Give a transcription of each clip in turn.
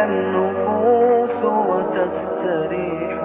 النفوس وتستريح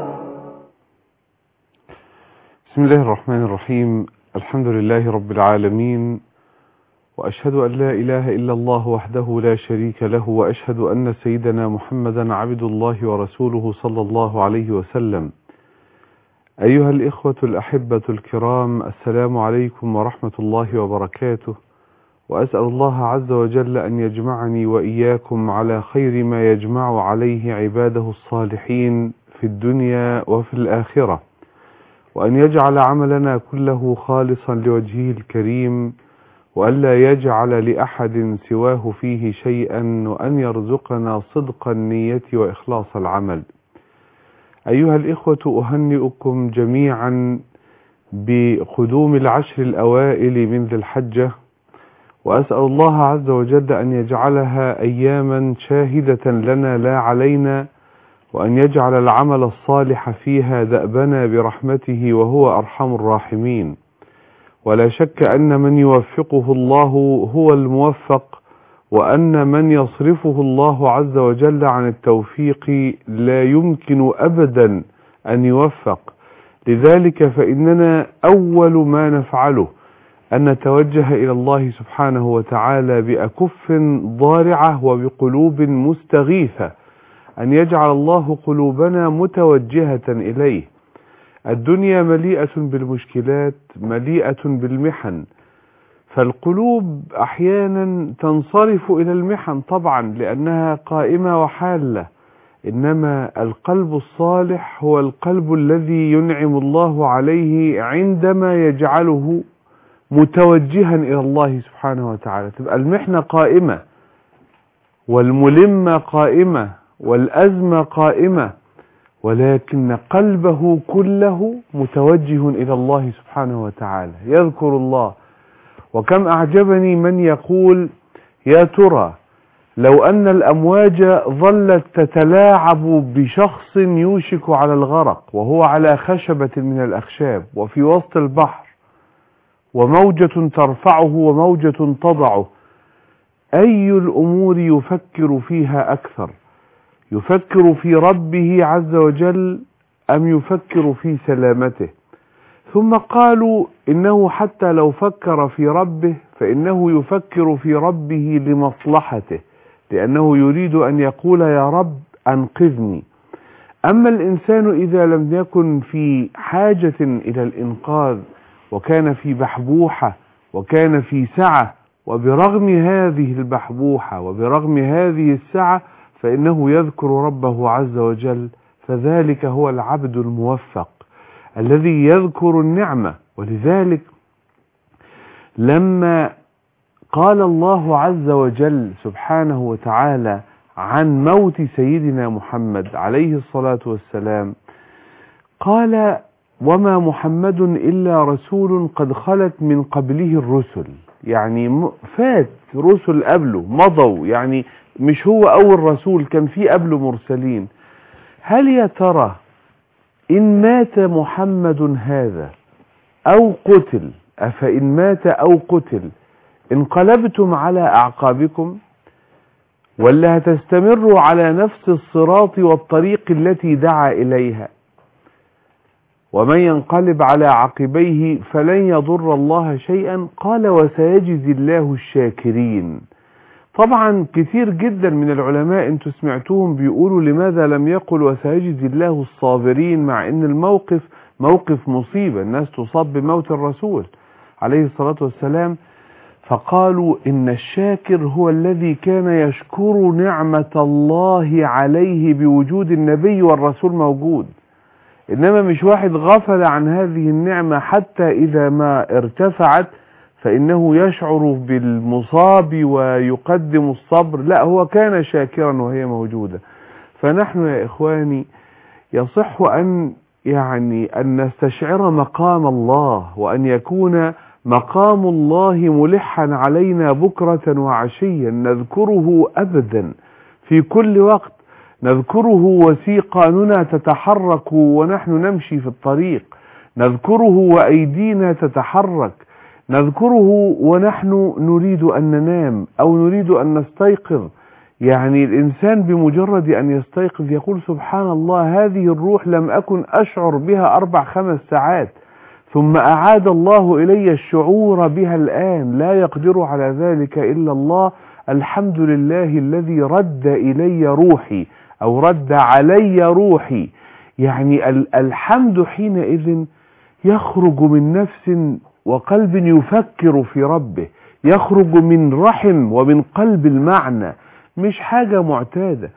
بسم الله الرحمن الرحيم الحمد لله رب العالمين وأشهد أن لا إله إلا الله وحده لا شريك له وأشهد أن سيدنا محمدا عبد الله ورسوله صلى الله عليه وسلم أيها الإخوة الأحبة الكرام السلام عليكم ورحمة الله وبركاته وأسأل الله عز وجل أن يجمعني وإياكم على خير ما يجمع عليه عباده الصالحين في الدنيا وفي الآخرة وأن يجعل عملنا كله خالصا لوجهه الكريم وألا يجعل لأحد سواه فيه شيئا وأن يرزقنا صدق النية وإخلاص العمل أيها الإخوة أهنئكم جميعا بقدوم العشر الأوائل من ذي الحجة وأسأل الله عز وجل أن يجعلها أياما شاهدة لنا لا علينا وأن يجعل العمل الصالح فيها دأبنا برحمته وهو أرحم الراحمين ولا شك أن من يوفقه الله هو الموفق وأن من يصرفه الله عز وجل عن التوفيق لا يمكن أبدا أن يوفق لذلك فإننا أول ما نفعله أن نتوجه إلى الله سبحانه وتعالى بأكف ضارعة وبقلوب مستغيثة أن يجعل الله قلوبنا متوجهة إليه الدنيا مليئة بالمشكلات مليئة بالمحن فالقلوب أحيانا تنصرف إلى المحن طبعا لأنها قائمة وحالة إنما القلب الصالح هو القلب الذي ينعم الله عليه عندما يجعله متوجها إلى الله سبحانه وتعالى تبقى المحنة قائمة والملمة قائمة والأزمة قائمة ولكن قلبه كله متوجه إلى الله سبحانه وتعالى يذكر الله وكم أعجبني من يقول يا ترى لو أن الأمواج ظلت تتلاعب بشخص يوشك على الغرق وهو على خشبة من الأخشاب وفي وسط البحر وموجة ترفعه وموجة تضعه أي الأمور يفكر فيها أكثر يفكر في ربه عز وجل أم يفكر في سلامته ثم قالوا إنه حتى لو فكر في ربه فإنه يفكر في ربه لمصلحته لأنه يريد أن يقول يا رب أنقذني أما الإنسان إذا لم يكن في حاجة إلى الإنقاذ وكان في بحبوحة وكان في سعة وبرغم هذه البحبوحة وبرغم هذه السعة فإنه يذكر ربه عز وجل فذلك هو العبد الموفق الذي يذكر النعمة ولذلك لما قال الله عز وجل سبحانه وتعالى عن موت سيدنا محمد عليه الصلاة والسلام قال وما محمد إلا رسول قد خلت من قبله الرسل يعني فات رسل قبله مضوا يعني مش هو أول رسول كان في قبله مرسلين هل يا ترى إن مات محمد هذا أو قتل أفإن مات أو قتل انقلبتم على أعقابكم ولا هتستمروا على نفس الصراط والطريق التي دعا إليها ومن ينقلب على عقبيه فلن يضر الله شيئا قال وسيجزي الله الشاكرين طبعا كثير جدا من العلماء انتوا سمعتوهم بيقولوا لماذا لم يقل وسيجزي الله الصابرين مع ان الموقف موقف مصيبة الناس تصاب بموت الرسول عليه الصلاة والسلام فقالوا إن الشاكر هو الذي كان يشكر نعمة الله عليه بوجود النبي والرسول موجود إنما مش واحد غفل عن هذه النعمة حتى إذا ما ارتفعت فإنه يشعر بالمصاب ويقدم الصبر لا هو كان شاكرا وهي موجودة فنحن يا إخواني يصح أن يعني أن نستشعر مقام الله وأن يكون مقام الله ملحا علينا بكرة وعشيا نذكره أبدا في كل وقت نذكره وسيقاننا تتحرك ونحن نمشي في الطريق نذكره وأيدينا تتحرك نذكره ونحن نريد أن ننام أو نريد أن نستيقظ يعني الإنسان بمجرد أن يستيقظ يقول سبحان الله هذه الروح لم أكن أشعر بها أربع خمس ساعات ثم أعاد الله إلي الشعور بها الآن لا يقدر على ذلك إلا الله الحمد لله الذي رد إلي روحي أو رد علي روحي يعني ال- الحمد حينئذ يخرج من نفس وقلب يفكر في ربه يخرج من رحم ومن قلب المعنى مش حاجة معتادة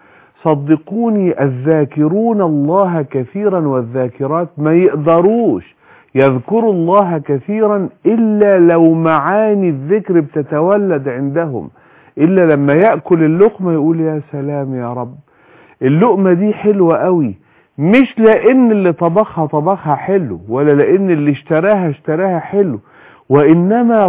صدقوني الذاكرون الله كثيرا والذاكرات ما يقدروش يذكروا الله كثيرا إلا لو معاني الذكر بتتولد عندهم إلا لما يأكل اللقمة يقول يا سلام يا رب اللقمة دي حلوة قوي مش لأن اللي طبخها طبخها حلو ولا لأن اللي اشتراها اشتراها حلو وإنما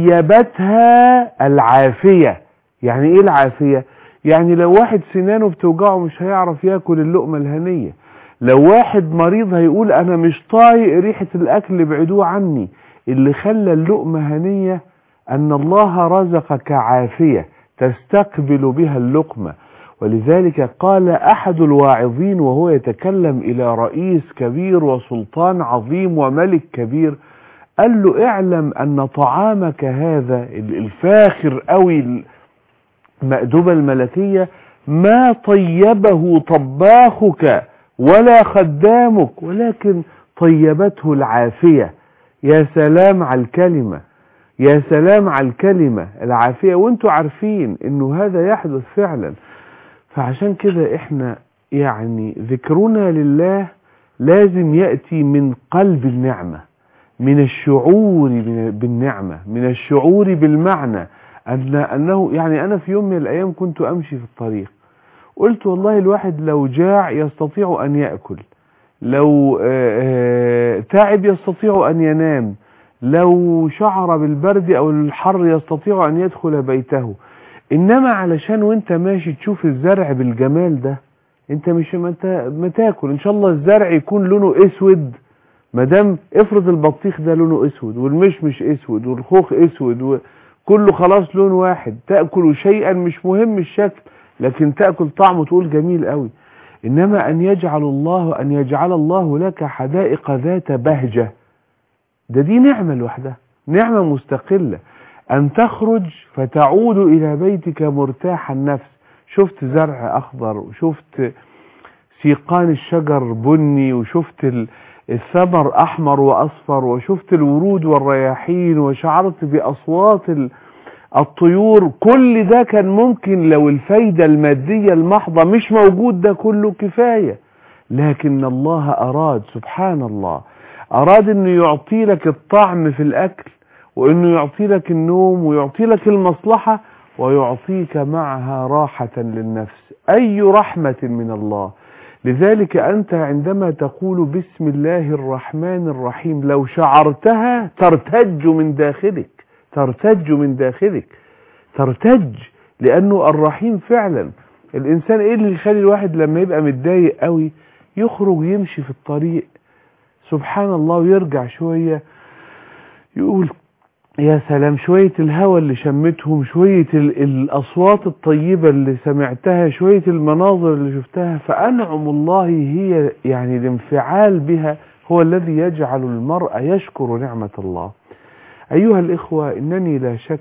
طيبتها العافية يعني إيه العافية؟ يعني لو واحد سنانه بتوجعه مش هيعرف ياكل اللقمة الهنية لو واحد مريض هيقول أنا مش طايق ريحة الأكل ابعدوه عني اللي خلى اللقمة هنية أن الله رزقك عافية تستقبل بها اللقمة ولذلك قال أحد الواعظين وهو يتكلم إلى رئيس كبير وسلطان عظيم وملك كبير قال له اعلم أن طعامك هذا الفاخر أوي المأدبة الملكية ما طيبه طباخك ولا خدامك ولكن طيبته العافية يا سلام على الكلمة يا سلام على الكلمة العافية وانتوا عارفين انه هذا يحدث فعلا فعشان كده احنا يعني ذكرنا لله لازم يأتي من قلب النعمة من الشعور بالنعمة من الشعور بالمعنى أن أنه يعني أنا في يوم من الأيام كنت أمشي في الطريق قلت والله الواحد لو جاع يستطيع أن يأكل لو تعب يستطيع أن ينام لو شعر بالبرد أو الحر يستطيع أن يدخل بيته إنما علشان وانت ماشي تشوف الزرع بالجمال ده انت مش ما تاكل ان شاء الله الزرع يكون لونه اسود مادام افرض البطيخ ده لونه اسود والمشمش اسود والخوخ اسود وكله خلاص لون واحد تاكل شيئا مش مهم الشكل لكن تاكل طعمه تقول جميل قوي انما ان يجعل الله ان يجعل الله لك حدائق ذات بهجه ده دي نعمه لوحدها نعمه مستقله أن تخرج فتعود إلى بيتك مرتاح النفس شفت زرع أخضر وشفت سيقان الشجر بني وشفت الثمر أحمر وأصفر وشفت الورود والرياحين وشعرت بأصوات الطيور كل ده كان ممكن لو الفايدة المادية المحضة مش موجود ده كله كفاية لكن الله أراد سبحان الله أراد أنه يعطي لك الطعم في الأكل وانه يعطي لك النوم ويعطي لك المصلحة ويعطيك معها راحة للنفس اي رحمة من الله لذلك انت عندما تقول بسم الله الرحمن الرحيم لو شعرتها ترتج من داخلك ترتج من داخلك ترتج لانه الرحيم فعلا الانسان ايه اللي يخلي الواحد لما يبقى متضايق قوي يخرج يمشي في الطريق سبحان الله ويرجع شوية يقول يا سلام شوية الهوى اللي شمتهم شوية الأصوات الطيبة اللي سمعتها شوية المناظر اللي شفتها فأنعم الله هي يعني الانفعال بها هو الذي يجعل المرء يشكر نعمة الله أيها الإخوة إنني لا شك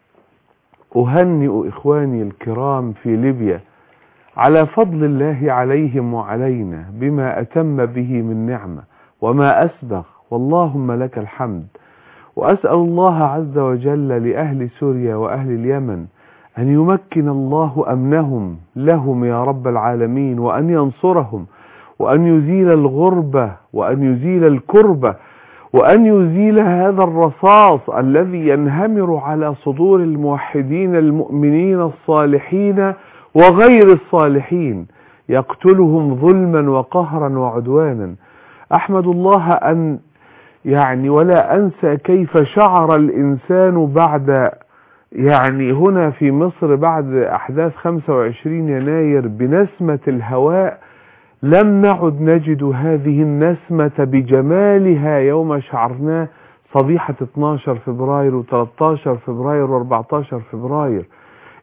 أهنئ إخواني الكرام في ليبيا على فضل الله عليهم وعلينا بما أتم به من نعمة وما أسبغ واللهم لك الحمد وأسأل الله عز وجل لأهل سوريا وأهل اليمن أن يمكن الله أمنهم لهم يا رب العالمين وأن ينصرهم وأن يزيل الغربة وأن يزيل الكربة وأن يزيل هذا الرصاص الذي ينهمر على صدور الموحدين المؤمنين الصالحين وغير الصالحين يقتلهم ظلما وقهرا وعدوانا أحمد الله أن يعني ولا أنسى كيف شعر الإنسان بعد يعني هنا في مصر بعد أحداث 25 يناير بنسمة الهواء لم نعد نجد هذه النسمة بجمالها يوم شعرناه صبيحة 12 فبراير و13 فبراير و14 فبراير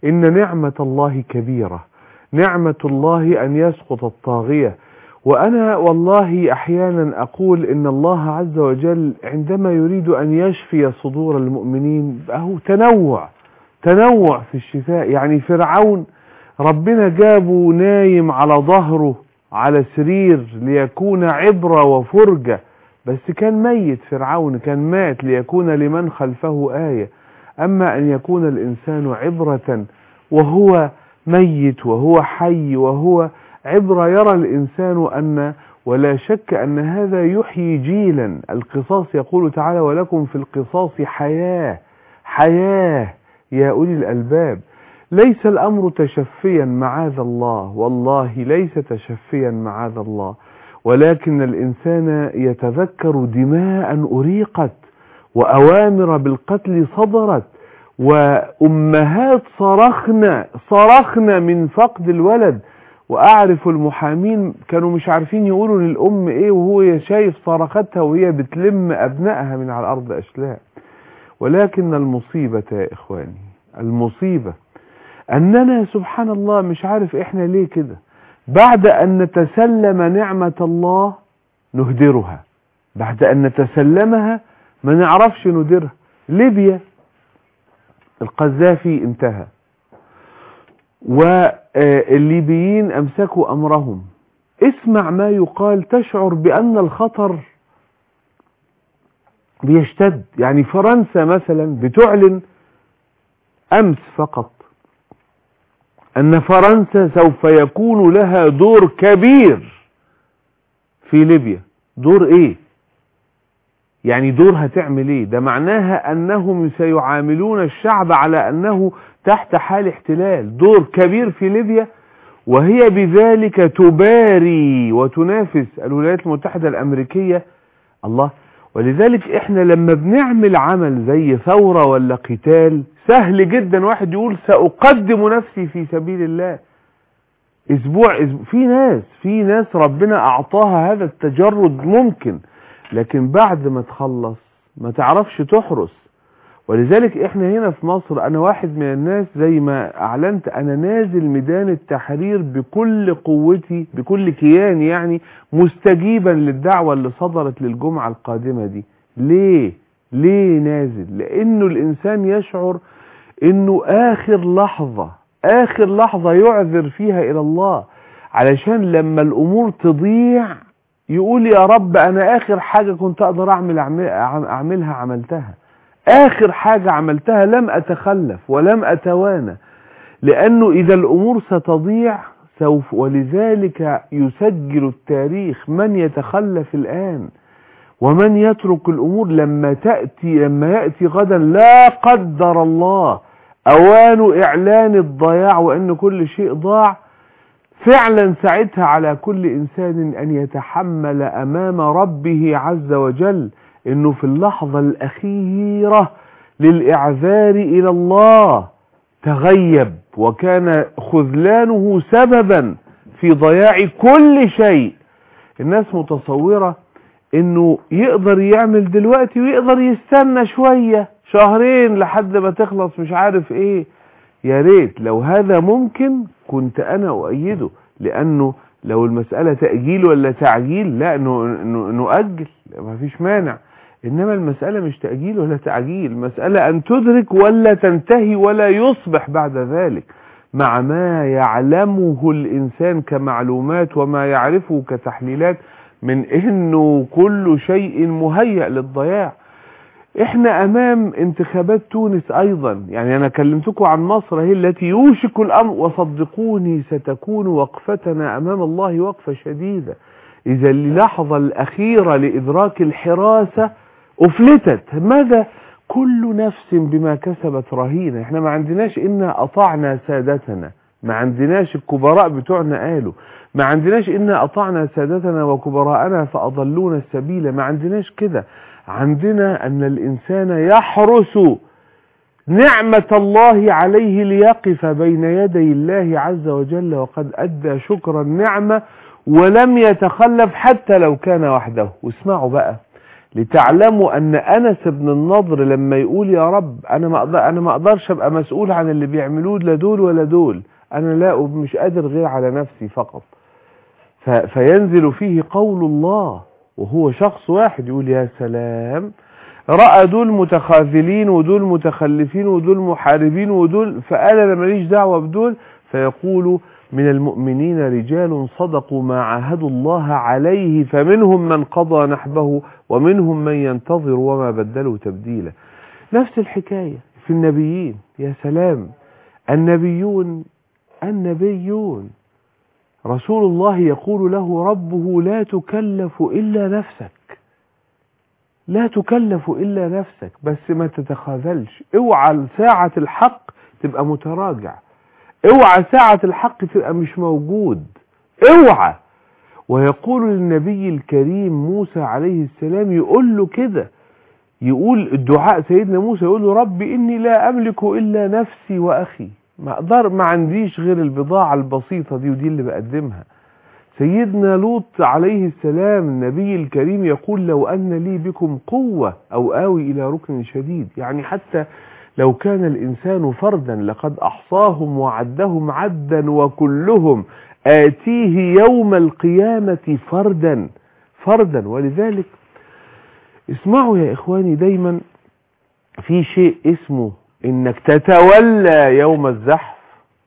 إن نعمة الله كبيرة نعمة الله أن يسقط الطاغية وأنا والله أحيانا أقول إن الله عز وجل عندما يريد أن يشفي صدور المؤمنين أهو تنوع تنوع في الشفاء يعني فرعون ربنا جابه نايم على ظهره على سرير ليكون عبرة وفرجة بس كان ميت فرعون كان مات ليكون لمن خلفه آية أما أن يكون الإنسان عبرة وهو ميت وهو حي وهو عبرة يرى الإنسان أن ولا شك أن هذا يحيي جيلا القصاص يقول تعالى ولكم في القصاص حياة حياة يا أولي الألباب ليس الأمر تشفيا معاذ الله والله ليس تشفيا معاذ الله ولكن الإنسان يتذكر دماء أريقت وأوامر بالقتل صدرت وأمهات صرخنا صرخنا من فقد الولد وأعرف المحامين كانوا مش عارفين يقولوا للأم إيه وهو شايف صرختها وهي بتلم أبنائها من على الأرض أشلاء ولكن المصيبة يا إخواني المصيبة أننا سبحان الله مش عارف إحنا ليه كده بعد أن نتسلم نعمة الله نهدرها بعد أن نتسلمها ما نعرفش نديرها ليبيا القذافي انتهى والليبيين أمسكوا أمرهم اسمع ما يقال تشعر بأن الخطر بيشتد يعني فرنسا مثلا بتعلن أمس فقط أن فرنسا سوف يكون لها دور كبير في ليبيا دور إيه يعني دور هتعمل إيه ده معناها أنهم سيعاملون الشعب على أنه تحت حال احتلال دور كبير في ليبيا وهي بذلك تباري وتنافس الولايات المتحدة الأمريكية الله ولذلك احنا لما بنعمل عمل زي ثورة ولا قتال سهل جدا واحد يقول سأقدم نفسي في سبيل الله اسبوع, أسبوع في ناس في ناس ربنا اعطاها هذا التجرد ممكن لكن بعد ما تخلص ما تعرفش تحرس ولذلك احنا هنا في مصر انا واحد من الناس زي ما اعلنت انا نازل ميدان التحرير بكل قوتي بكل كياني يعني مستجيبا للدعوة اللي صدرت للجمعة القادمة دي ليه ليه نازل لانه الانسان يشعر انه اخر لحظة اخر لحظة يعذر فيها الى الله علشان لما الامور تضيع يقول يا رب انا اخر حاجة كنت اقدر اعمل اعملها عملتها آخر حاجة عملتها لم أتخلف ولم أتوانى لأنه إذا الأمور ستضيع سوف ولذلك يسجل التاريخ من يتخلف الآن ومن يترك الأمور لما تأتي لما يأتي غدا لا قدر الله أوان إعلان الضياع وأن كل شيء ضاع فعلا ساعتها على كل إنسان أن يتحمل أمام ربه عز وجل انه في اللحظة الاخيرة للاعذار الى الله تغيب وكان خذلانه سببا في ضياع كل شيء الناس متصورة انه يقدر يعمل دلوقتي ويقدر يستنى شوية شهرين لحد ما تخلص مش عارف ايه يا ريت لو هذا ممكن كنت انا اؤيده لانه لو المسألة تأجيل ولا تعجيل لا نؤجل ما فيش مانع إنما المسألة مش تأجيل ولا تعجيل مسألة أن تدرك ولا تنتهي ولا يصبح بعد ذلك مع ما يعلمه الإنسان كمعلومات وما يعرفه كتحليلات من إنه كل شيء مهيأ للضياع احنا امام انتخابات تونس ايضا يعني انا كلمتكم عن مصر هي التي يوشك الامر وصدقوني ستكون وقفتنا امام الله وقفة شديدة اذا اللحظة الاخيرة لادراك الحراسة افلتت ماذا كل نفس بما كسبت رهينة احنا ما عندناش انا اطعنا سادتنا ما عندناش الكبراء بتوعنا قالوا ما عندناش انا اطعنا سادتنا وكبراءنا فاضلونا السبيل ما عندناش كده عندنا ان الانسان يحرس نعمة الله عليه ليقف بين يدي الله عز وجل وقد ادى شكر النعمة ولم يتخلف حتى لو كان وحده واسمعوا بقى لتعلموا ان انس بن النضر لما يقول يا رب انا ما اقدر انا ما اقدرش ابقى مسؤول عن اللي بيعملوه لا دول ولا دول انا لا مش قادر غير على نفسي فقط ف- فينزل فيه قول الله وهو شخص واحد يقول يا سلام رأى دول متخاذلين ودول متخلفين ودول محاربين ودول فقال انا ماليش دعوة بدول فيقول من المؤمنين رجال صدقوا ما عاهدوا الله عليه فمنهم من قضى نحبه ومنهم من ينتظر وما بدلوا تبديلا نفس الحكاية في النبيين يا سلام النبيون النبيون رسول الله يقول له ربه لا تكلف إلا نفسك لا تكلف إلا نفسك بس ما تتخاذلش اوعى ساعة الحق تبقى متراجع اوعى ساعة الحق تبقى مش موجود اوعى ويقول للنبي الكريم موسى عليه السلام يقول له كده يقول الدعاء سيدنا موسى يقول له ربي إني لا أملك إلا نفسي وأخي ما أقدر ما عنديش غير البضاعة البسيطة دي ودي اللي بقدمها سيدنا لوط عليه السلام النبي الكريم يقول لو أن لي بكم قوة أو آوي إلى ركن شديد يعني حتى لو كان الإنسان فردا لقد أحصاهم وعدهم عدا وكلهم آتيه يوم القيامة فردا فردا ولذلك اسمعوا يا إخواني دايما في شيء اسمه إنك تتولى يوم الزحف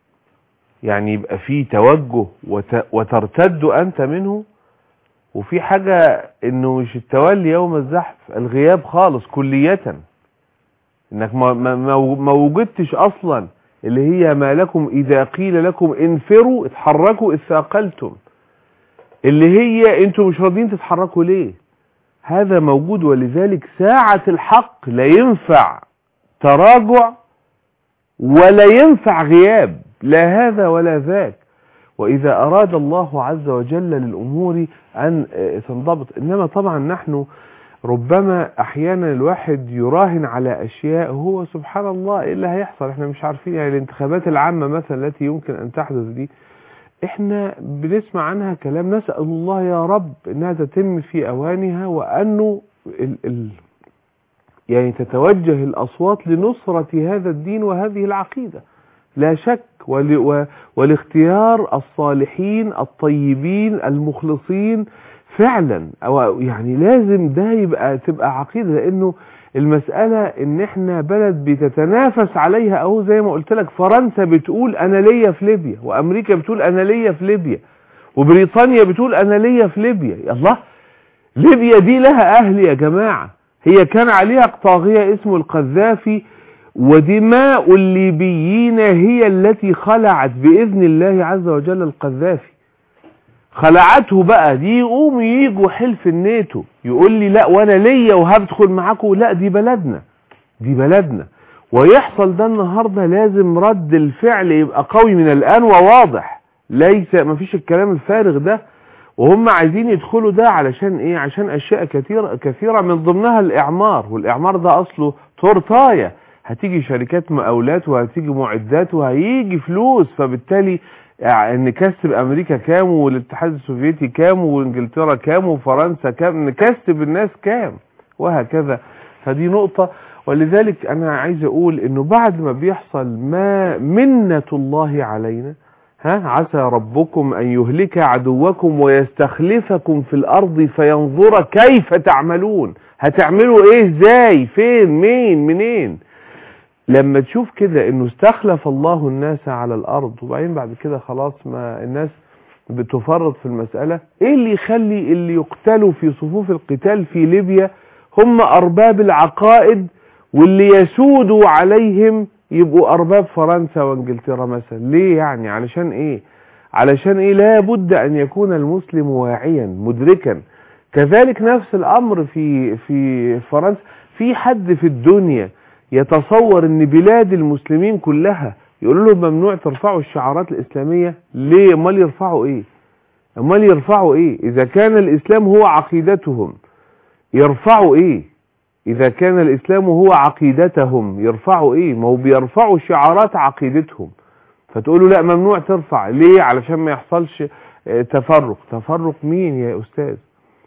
يعني يبقى في توجه وت... وترتد أنت منه وفي حاجة إنه مش التولي يوم الزحف الغياب خالص كلية إنك ما, ما, ما ما وجدتش أصلا اللي هي ما لكم إذا قيل لكم انفروا اتحركوا إذ ثاقلتم اللي هي انتوا مش راضيين تتحركوا ليه هذا موجود ولذلك ساعة الحق لا ينفع تراجع ولا ينفع غياب لا هذا ولا ذاك وإذا أراد الله عز وجل للأمور أن تنضبط إنما طبعا نحن ربما أحيانا الواحد يراهن على أشياء هو سبحان الله إيه اللي هيحصل احنا مش عارفين يعني الانتخابات العامة مثلا التي يمكن أن تحدث دي احنا بنسمع عنها كلام نسأل الله يا رب انها تتم في اوانها وانه ال ال يعني تتوجه الاصوات لنصرة هذا الدين وهذه العقيدة لا شك ول و والاختيار الصالحين الطيبين المخلصين فعلا أو يعني لازم ده يبقى تبقى عقيدة لانه المسألة ان احنا بلد بتتنافس عليها اهو زي ما قلت لك فرنسا بتقول انا ليا في ليبيا وامريكا بتقول انا ليا في ليبيا وبريطانيا بتقول انا ليا في ليبيا يا الله ليبيا دي لها اهل يا جماعة هي كان عليها طاغية اسمه القذافي ودماء الليبيين هي التي خلعت بإذن الله عز وجل القذافي خلعته بقى دي يقوم ييجوا حلف الناتو يقول لي لا وانا ليا وهدخل معاكم لا دي بلدنا دي بلدنا ويحصل ده النهارده لازم رد الفعل يبقى قوي من الان وواضح ليس مفيش الكلام الفارغ ده وهم عايزين يدخلوا ده علشان ايه عشان اشياء كثيره كثيره من ضمنها الاعمار والاعمار ده اصله تورتايه هتيجي شركات مقاولات وهتيجي معدات وهيجي فلوس فبالتالي يعني نكسب امريكا كام والاتحاد السوفيتي كام وانجلترا كام وفرنسا كام نكسب الناس كام وهكذا فدي نقطة ولذلك انا عايز اقول انه بعد ما بيحصل ما منة الله علينا ها عسى ربكم ان يهلك عدوكم ويستخلفكم في الارض فينظر كيف تعملون هتعملوا ايه ازاي فين مين منين لما تشوف كده انه استخلف الله الناس على الارض وبعدين بعد كده خلاص ما الناس بتفرط في المسألة ايه اللي يخلي اللي يقتلوا في صفوف القتال في ليبيا هم ارباب العقائد واللي يسودوا عليهم يبقوا ارباب فرنسا وانجلترا مثلا ليه يعني علشان ايه علشان ايه لا بد ان يكون المسلم واعيا مدركا كذلك نفس الامر في في فرنسا في حد في الدنيا يتصور ان بلاد المسلمين كلها يقولوا لهم ممنوع ترفعوا الشعارات الاسلامية ليه امال يرفعوا ايه امال يرفعوا ايه اذا كان الاسلام هو عقيدتهم يرفعوا ايه اذا كان الاسلام هو عقيدتهم يرفعوا ايه ما هو بيرفعوا شعارات عقيدتهم فتقولوا لا ممنوع ترفع ليه علشان ما يحصلش تفرق تفرق مين يا استاذ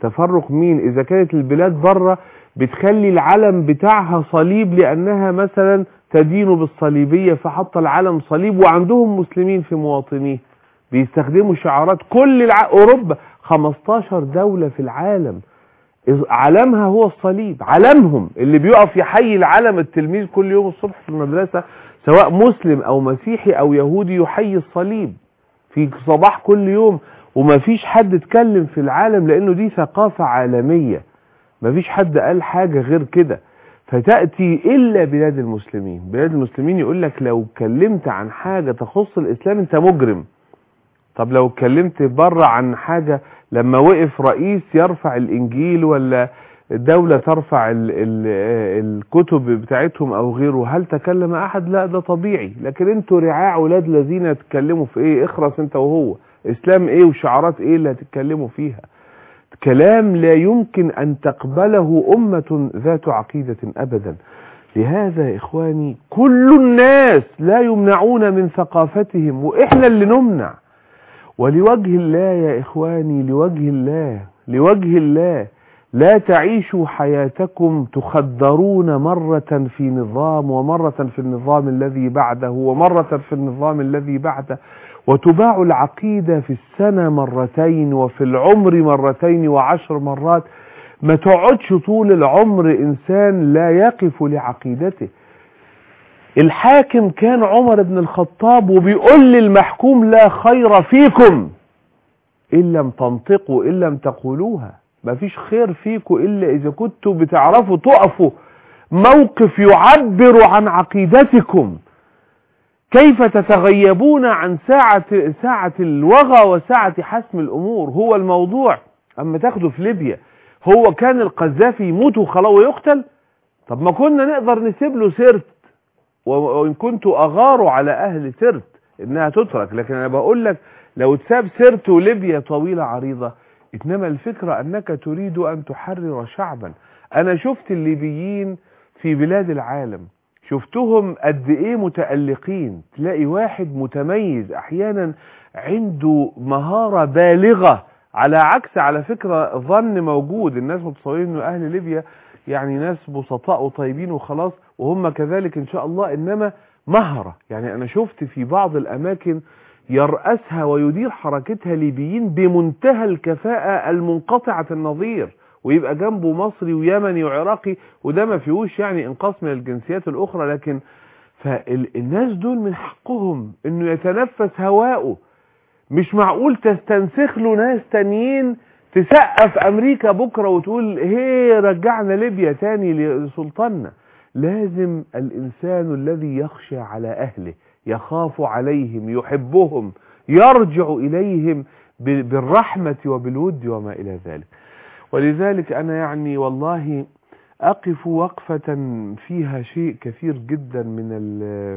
تفرق مين اذا كانت البلاد بره بتخلي العلم بتاعها صليب لانها مثلا تدين بالصليبية فحط العلم صليب وعندهم مسلمين في مواطنيه بيستخدموا شعارات كل الع... اوروبا 15 دولة في العالم إذ- علمها هو الصليب علمهم اللي بيقف يحيي العلم التلميذ كل يوم الصبح في المدرسة سواء مسلم او مسيحي او يهودي يحيي الصليب في صباح كل يوم وما فيش حد اتكلم في العالم لانه دي ثقافة عالمية ما فيش حد قال حاجة غير كده فتأتي إلا بلاد المسلمين بلاد المسلمين يقول لك لو اتكلمت عن حاجة تخص الإسلام أنت مجرم طب لو اتكلمت بره عن حاجة لما وقف رئيس يرفع الإنجيل ولا الدولة ترفع ال ال الكتب بتاعتهم أو غيره هل تكلم أحد لا ده طبيعي لكن انتوا رعاع ولاد الذين يتكلموا في إيه اخرس انت وهو إسلام إيه وشعارات إيه اللي هتتكلموا فيها كلام لا يمكن أن تقبله أمة ذات عقيدة أبدا لهذا يا إخواني كل الناس لا يمنعون من ثقافتهم وإحنا اللي نمنع ولوجه الله يا إخواني لوجه الله لوجه الله لا تعيشوا حياتكم تخدرون مرة في نظام ومرة في النظام الذي بعده ومرة في النظام الذي بعده وتباع العقيدة في السنة مرتين وفي العمر مرتين وعشر مرات ما تقعدش طول العمر إنسان لا يقف لعقيدته الحاكم كان عمر بن الخطاب وبيقول للمحكوم لا خير فيكم إن لم تنطقوا إن لم تقولوها ما فيش خير فيكم إلا إذا كنتوا بتعرفوا تقفوا موقف يعبر عن عقيدتكم كيف تتغيبون عن ساعة ساعة الوغى وساعة حسم الأمور هو الموضوع أما تاخده في ليبيا هو كان القذافي يموت وخلاص ويقتل طب ما كنا نقدر نسيب له سرت و- وإن كنت أغار على أهل سرت إنها تترك لكن أنا بقول لك لو تساب سرت وليبيا طويلة عريضة إنما الفكرة أنك تريد أن تحرر شعبا أنا شفت الليبيين في بلاد العالم شفتهم قد ايه متألقين تلاقي واحد متميز احيانا عنده مهارة بالغة على عكس على فكرة ظن موجود الناس متصورين انه اهل ليبيا يعني ناس بسطاء وطيبين وخلاص وهم كذلك ان شاء الله انما مهرة يعني انا شفت في بعض الاماكن يرأسها ويدير حركتها ليبيين بمنتهى الكفاءة المنقطعة النظير ويبقى جنبه مصري ويمني وعراقي وده ما فيهوش يعني انقاص من الجنسيات الاخرى لكن فالناس دول من حقهم انه يتنفس هواءه مش معقول تستنسخ له ناس تانيين تسقف امريكا بكره وتقول هي رجعنا ليبيا تاني لسلطاننا لازم الانسان الذي يخشى على اهله يخاف عليهم يحبهم يرجع اليهم ب- بالرحمه وبالود وما الى ذلك ولذلك أنا يعني والله أقف وقفة فيها شيء كثير جدا من ال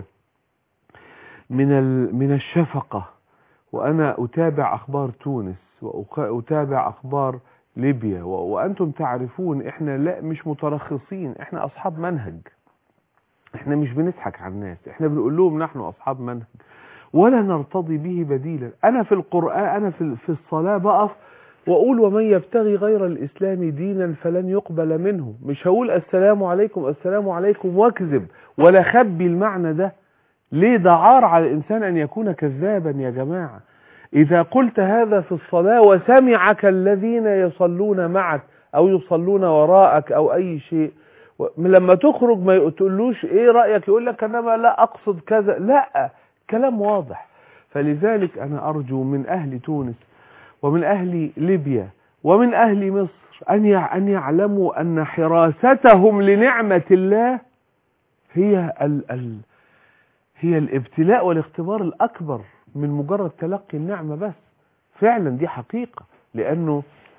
من ال من الشفقة وأنا أتابع أخبار تونس وأتابع أخبار ليبيا و- وأنتم تعرفون إحنا لا مش مترخصين إحنا أصحاب منهج إحنا مش بنضحك على الناس إحنا بنقول لهم نحن أصحاب منهج ولا نرتضي به بديلا أنا في القرآن أنا في في الصلاة بقف واقول ومن يبتغي غير الاسلام دينا فلن يقبل منه مش هقول السلام عليكم السلام عليكم واكذب ولا خبي المعنى ده ليه ده عار على الانسان ان يكون كذابا يا جماعه اذا قلت هذا في الصلاه وسمعك الذين يصلون معك او يصلون وراءك او اي شيء و- لما تخرج ما تقولوش ايه رايك يقول لك انما لا اقصد كذا لا كلام واضح فلذلك انا ارجو من اهل تونس ومن أهل ليبيا ومن أهل مصر أن يع- أن يعلموا أن حراستهم لنعمة الله هي ال ال هي الابتلاء والاختبار الأكبر من مجرد تلقي النعمة بس فعلا دي حقيقة لأنه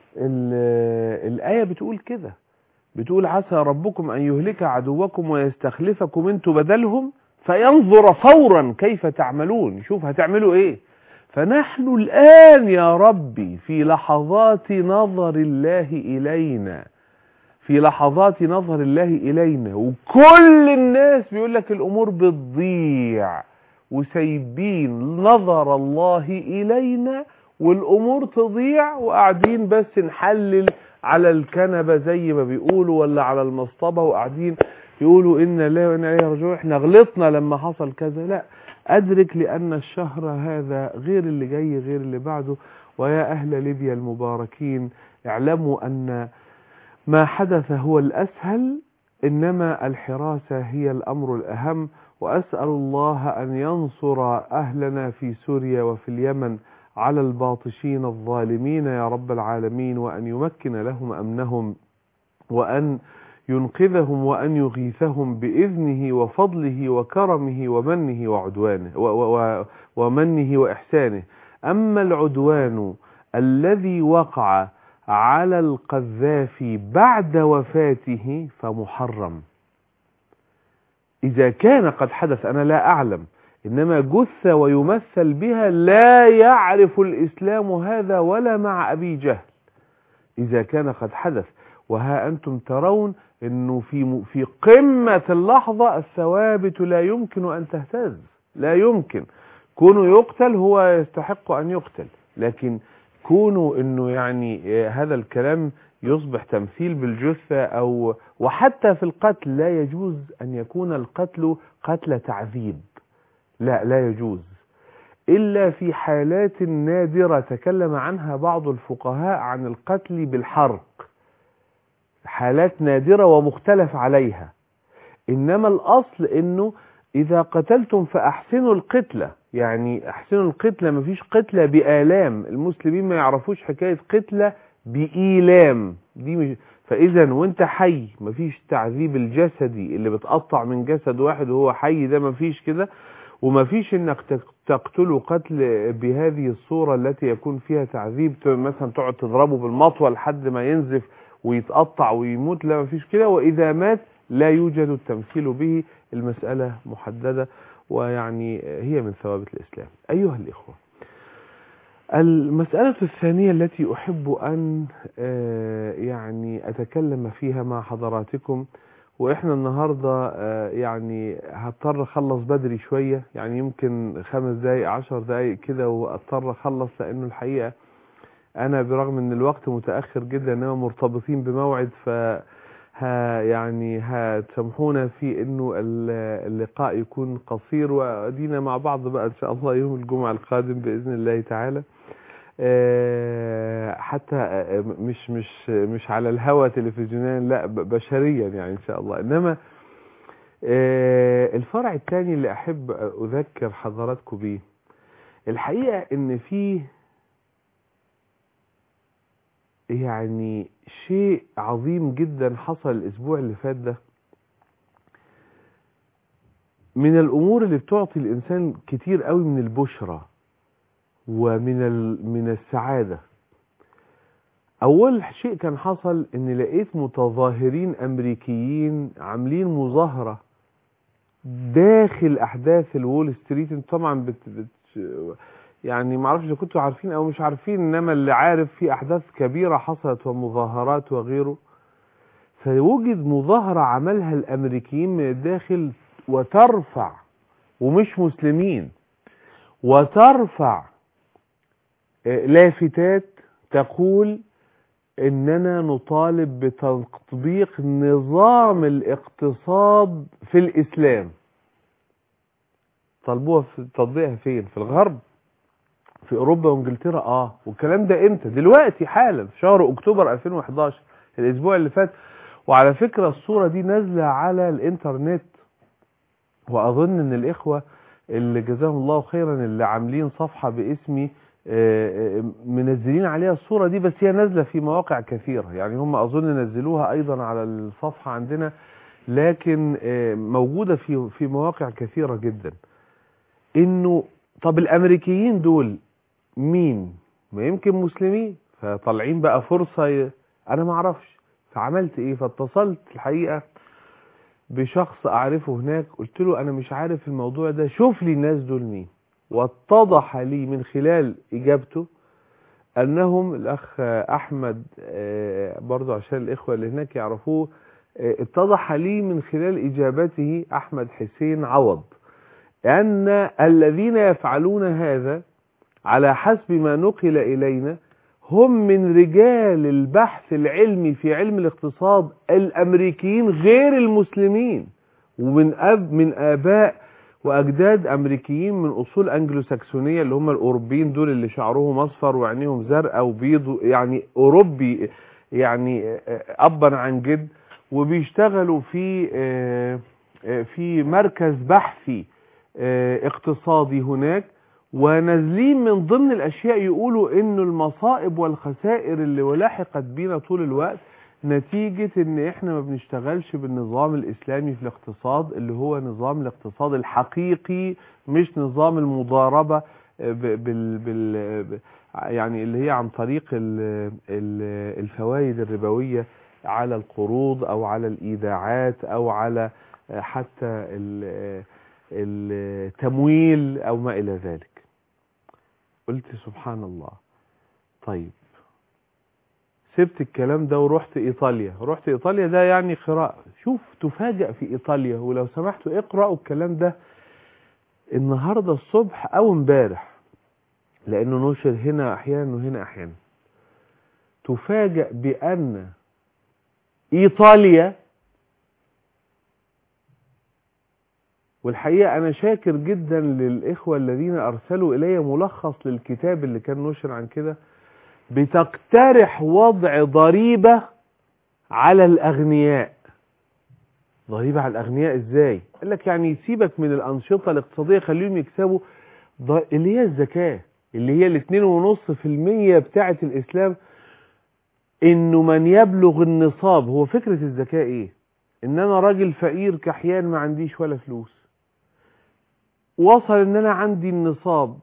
ال- الآية بتقول كده بتقول عسى ربكم أن يهلك عدوكم ويستخلفكم انتوا بدلهم فينظر فورا كيف تعملون شوف هتعملوا ايه فنحن الآن يا ربي في لحظات نظر الله إلينا في لحظات نظر الله إلينا وكل الناس بيقول لك الأمور بتضيع وسايبين نظر الله إلينا والأمور تضيع وقاعدين بس نحلل على الكنبة زي ما بيقولوا ولا على المصطبة وقاعدين يقولوا إن لا وإن إليه راجعون إحنا غلطنا لما حصل كذا لا أدرك لأن الشهر هذا غير اللي جاي غير اللي بعده ويا أهل ليبيا المباركين اعلموا أن ما حدث هو الأسهل إنما الحراسة هي الأمر الأهم وأسأل الله أن ينصر أهلنا في سوريا وفي اليمن على الباطشين الظالمين يا رب العالمين وأن يمكن لهم أمنهم وأن ينقذهم وأن يغيثهم بإذنه وفضله وكرمه ومنه وعدوانه و و ومنه وإحسانه أما العدوان الذي وقع على القذافي بعد وفاته فمحرم إذا كان قد حدث أنا لا أعلم إنما جث ويمثل بها لا يعرف الإسلام هذا ولا مع أبي جهل إذا كان قد حدث وها أنتم ترون أنه في في قمة اللحظة الثوابت لا يمكن أن تهتز لا يمكن كونه يقتل هو يستحق أن يقتل لكن كونه أنه يعني هذا الكلام يصبح تمثيل بالجثة أو وحتى في القتل لا يجوز أن يكون القتل قتل تعذيب لا لا يجوز إلا في حالات نادرة تكلم عنها بعض الفقهاء عن القتل بالحرق حالات نادرة ومختلف عليها إنما الأصل إنه إذا قتلتم فأحسنوا القتلة يعني أحسنوا القتلة مفيش قتلة بآلام المسلمين ما يعرفوش حكاية قتلة بإيلام دي مش فإذا وانت حي مفيش تعذيب الجسدي اللي بتقطع من جسد واحد وهو حي ده مفيش كده ومفيش انك تقتله قتل بهذه الصورة التي يكون فيها تعذيب مثلا تقعد تضربه بالمطوة لحد ما ينزف ويتقطع ويموت لا مفيش كده وإذا مات لا يوجد التمثيل به المسألة محددة ويعني هي من ثوابت الإسلام أيها الإخوة المسألة الثانية التي أحب أن يعني أتكلم فيها مع حضراتكم وإحنا النهاردة يعني هضطر أخلص بدري شوية يعني يمكن خمس دقايق عشر دقايق كده وأضطر أخلص لأنه الحقيقة أنا برغم أن الوقت متأخر جدا إنما مرتبطين بموعد ف ها يعني هتسامحونا في انه اللقاء يكون قصير وادينا مع بعض بقى ان شاء الله يوم الجمعة القادم باذن الله تعالى حتى مش مش مش على الهوى تلفزيونيا لا بشريا يعني ان شاء الله انما الفرع الثاني اللي احب اذكر حضراتكم بيه الحقيقة ان فيه يعني شيء عظيم جدا حصل الاسبوع اللي فات ده من الامور اللي بتعطي الانسان كتير قوي من البشرة ومن من السعادة اول شيء كان حصل ان لقيت متظاهرين امريكيين عاملين مظاهرة داخل احداث الوول ستريت طبعا بت, بت يعني ما اعرفش اذا كنتوا عارفين او مش عارفين انما اللي عارف في احداث كبيرة حصلت ومظاهرات وغيره فوجد مظاهرة عملها الامريكيين من الداخل وترفع ومش مسلمين وترفع لافتات تقول اننا نطالب بتطبيق نظام الاقتصاد في الاسلام طالبوها في تطبيقها فين في الغرب في اوروبا وانجلترا اه والكلام ده امتى دلوقتي حالا في شهر اكتوبر 2011 الاسبوع اللي فات وعلى فكرة الصورة دي نازلة على الانترنت واظن ان الاخوة اللي جزاهم الله خيرا اللي عاملين صفحة باسمي منزلين عليها الصورة دي بس هي نازلة في مواقع كثيرة يعني هم اظن نزلوها ايضا على الصفحة عندنا لكن موجودة في في مواقع كثيرة جدا انه طب الامريكيين دول مين ما يمكن مسلمين فطالعين بقى فرصة ي... انا ما اعرفش فعملت ايه فاتصلت الحقيقة بشخص اعرفه هناك قلت له انا مش عارف الموضوع ده شوف لي الناس دول مين واتضح لي من خلال اجابته انهم الاخ احمد برضو عشان الاخوة اللي هناك يعرفوه اتضح لي من خلال اجابته احمد حسين عوض ان الذين يفعلون هذا على حسب ما نقل الينا هم من رجال البحث العلمي في علم الاقتصاد الامريكيين غير المسلمين ومن اب من اباء واجداد امريكيين من اصول انجلو ساكسونيه اللي هم الاوروبيين دول اللي شعرهم اصفر وعينيهم زرقاء وبيض يعني اوروبي يعني ابا عن جد وبيشتغلوا في في مركز بحثي اقتصادي هناك ونازلين من ضمن الاشياء يقولوا انه المصائب والخسائر اللي لحقت بينا طول الوقت نتيجة ان احنا ما بنشتغلش بالنظام الاسلامي في الاقتصاد اللي هو نظام الاقتصاد الحقيقي مش نظام المضاربة بال بال يعني اللي هي عن طريق الفوائد الربوية على القروض او على الايداعات او على حتى التمويل او ما الى ذلك قلت سبحان الله طيب سبت الكلام ده ورحت ايطاليا رحت ايطاليا ده يعني قراءة شوف تفاجأ في ايطاليا ولو سمحتوا اقرأوا الكلام ده النهاردة الصبح او امبارح لانه نشر هنا احيانا وهنا احيانا تفاجأ بان ايطاليا والحقيقة أنا شاكر جدا للإخوة الذين أرسلوا إلي ملخص للكتاب اللي كان نشر عن كده بتقترح وضع ضريبة على الأغنياء ضريبة على الأغنياء إزاي؟ قال لك يعني سيبك من الأنشطة الاقتصادية خليهم يكسبوا اللي هي الزكاة اللي هي الاثنين ونص في المية بتاعة الإسلام إنه من يبلغ النصاب هو فكرة الزكاة إيه؟ إن أنا راجل فقير كحيان ما عنديش ولا فلوس وصل ان انا عندي النصاب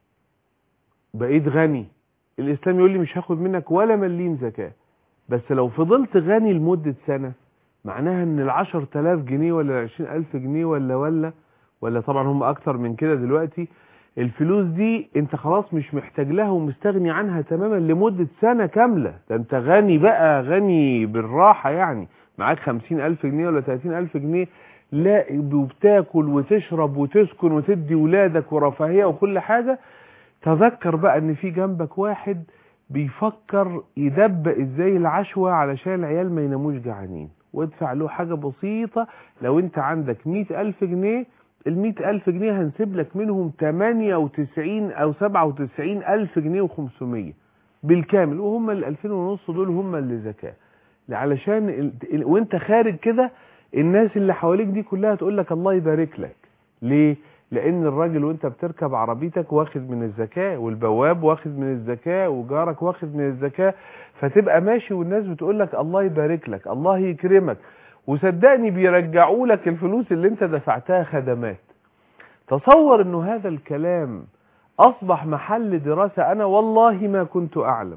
بقيت غني الاسلام يقول لي مش هاخد منك ولا مليم زكاة بس لو فضلت غني لمدة سنة معناها ان العشر تلاف جنيه ولا العشرين الف جنيه ولا ولا ولا طبعا هم اكتر من كده دلوقتي الفلوس دي انت خلاص مش محتاج لها ومستغني عنها تماما لمدة سنة كاملة ده انت غني بقى غني بالراحة يعني معاك خمسين الف جنيه ولا تلاتين الف جنيه لا وبتاكل وتشرب وتسكن وتدي ولادك ورفاهية وكل حاجة تذكر بقى ان في جنبك واحد بيفكر يدبق ازاي العشوة علشان العيال ما يناموش جعانين وادفع له حاجة بسيطة لو انت عندك مئة الف جنيه المئة الف جنيه هنسيب لك منهم تمانية وتسعين او سبعة وتسعين الف جنيه وخمسمية بالكامل وهم الالفين ونص دول هم اللي زكاة علشان ال... ال... وانت خارج كده الناس اللي حواليك دي كلها تقول لك الله يبارك لك ليه لان الراجل وانت بتركب عربيتك واخد من الزكاة والبواب واخد من الزكاة وجارك واخد من الزكاة فتبقى ماشي والناس بتقول لك الله يبارك لك الله يكرمك وصدقني بيرجعوا لك الفلوس اللي انت دفعتها خدمات تصور انه هذا الكلام اصبح محل دراسة انا والله ما كنت اعلم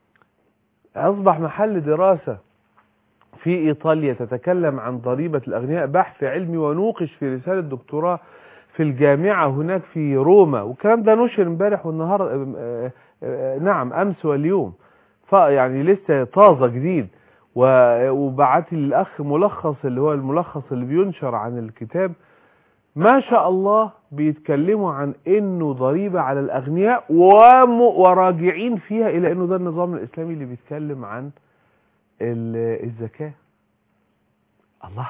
اصبح محل دراسة في ايطاليا تتكلم عن ضريبة الاغنياء بحث علمي ونوقش في رسالة دكتوراه في الجامعة هناك في روما والكلام ده نشر امبارح والنهار نعم امس واليوم فيعني لسه طازة جديد وبعت لي الاخ ملخص اللي هو الملخص اللي بينشر عن الكتاب ما شاء الله بيتكلموا عن انه ضريبة على الاغنياء وراجعين فيها الى انه ده النظام الاسلامي اللي بيتكلم عن الزكاة الله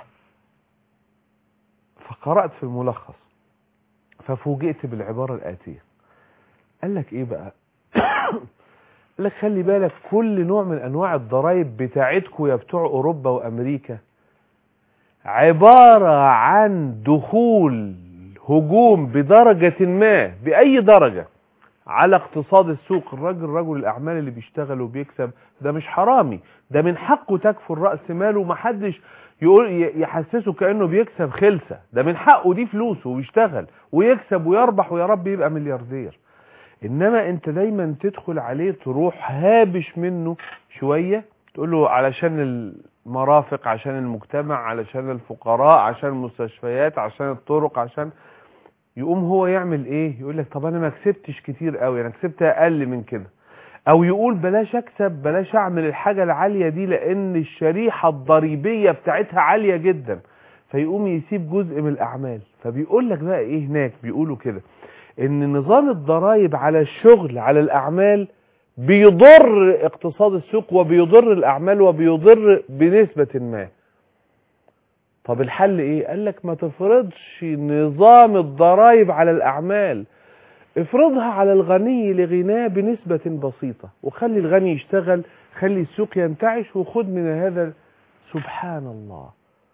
فقرأت في الملخص ففوجئت بالعبارة الآتية قال لك ايه بقى قال لك خلي بالك كل نوع من انواع الضرائب بتاعتكم يا بتوع اوروبا وامريكا عبارة عن دخول هجوم بدرجة ما بأي درجة على اقتصاد السوق الراجل رجل الأعمال اللي بيشتغل وبيكسب ده مش حرامي ده من حقه تكفل رأس ماله ومحدش يقول يحسسه كأنه بيكسب خلسة ده من حقه دي فلوسه ويشتغل ويكسب ويربح ويا رب يبقى ملياردير انما انت دايما تدخل عليه تروح هابش منه شوية تقول له علشان المرافق عشان المجتمع علشان الفقراء عشان المستشفيات عشان الطرق عشان يقوم هو يعمل ايه يقول لك طب انا ما كسبتش كتير قوي انا كسبت اقل من كده او يقول بلاش اكسب بلاش اعمل الحاجة العالية دي لان الشريحة الضريبية بتاعتها عالية جدا فيقوم يسيب جزء من الاعمال فبيقول لك بقى ايه هناك بيقولوا كده ان نظام الضرائب على الشغل على الاعمال بيضر اقتصاد السوق وبيضر الاعمال وبيضر بنسبة ما طب الحل ايه قال لك ما تفرضش نظام الضرائب على الاعمال افرضها على الغني لغناه بنسبة بسيطة وخلي الغني يشتغل خلي السوق ينتعش وخد من هذا سبحان الله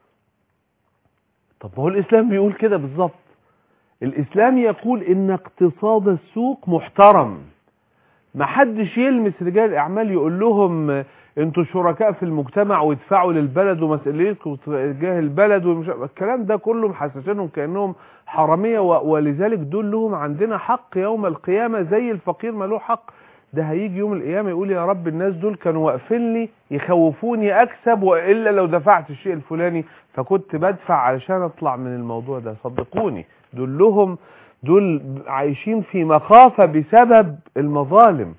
طب ما هو الاسلام بيقول كده بالظبط الاسلام يقول ان اقتصاد السوق محترم ما حدش يلمس رجال الاعمال يقول لهم انتوا شركاء في المجتمع وادفعوا للبلد ومسؤوليتكم تجاه البلد ومش الكلام ده كله محسسينهم كانهم حراميه و- ولذلك دول لهم عندنا حق يوم القيامه زي الفقير ما له حق ده هيجي يوم القيامه يقول يا رب الناس دول كانوا واقفين لي يخوفوني اكسب والا لو دفعت الشيء الفلاني فكنت بدفع علشان اطلع من الموضوع ده صدقوني دول لهم دول عايشين في مخافه بسبب المظالم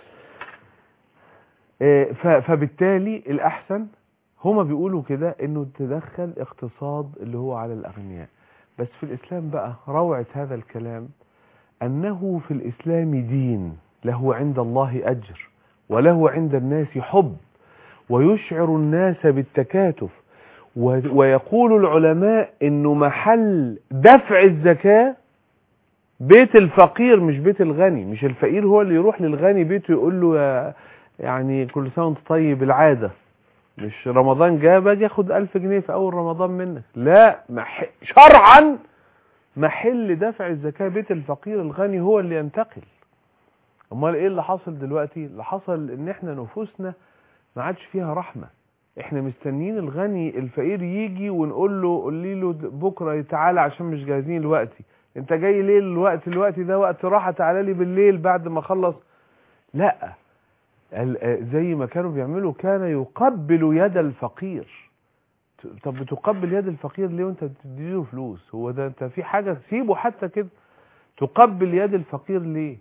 آه، ف- فبالتالي الأحسن هما بيقولوا كده إنه تدخل اقتصاد اللي هو على الأغنياء بس في الإسلام بقى روعة هذا الكلام أنه في الإسلام دين له عند الله أجر وله عند الناس حب ويشعر الناس بالتكاتف و- ويقول العلماء إنه محل دفع الزكاة بيت الفقير مش بيت الغني مش الفقير هو اللي يروح للغني بيته يقول له يا يعني كل سنة وانت طيب العادة مش رمضان جاء باجي اخد ألف جنيه في أول رمضان منك لا مح... شرعا محل دفع الزكاة بيت الفقير الغني هو اللي ينتقل امال ايه اللي حصل دلوقتي اللي حصل ان احنا نفوسنا ما عادش فيها رحمة احنا مستنيين الغني الفقير يجي ونقول له قولي له بكرة تعالى عشان مش جاهزين دلوقتي انت جاي ليه الوقت الوقت ده وقت راحة تعالى لي بالليل بعد ما اخلص لا ال- آه، زي ما كانوا بيعملوا كان يقبل يد الفقير ت- طب بتقبل يد الفقير ليه وانت بتديله فلوس هو ده انت في حاجة سيبه حتى كده تقبل يد الفقير ليه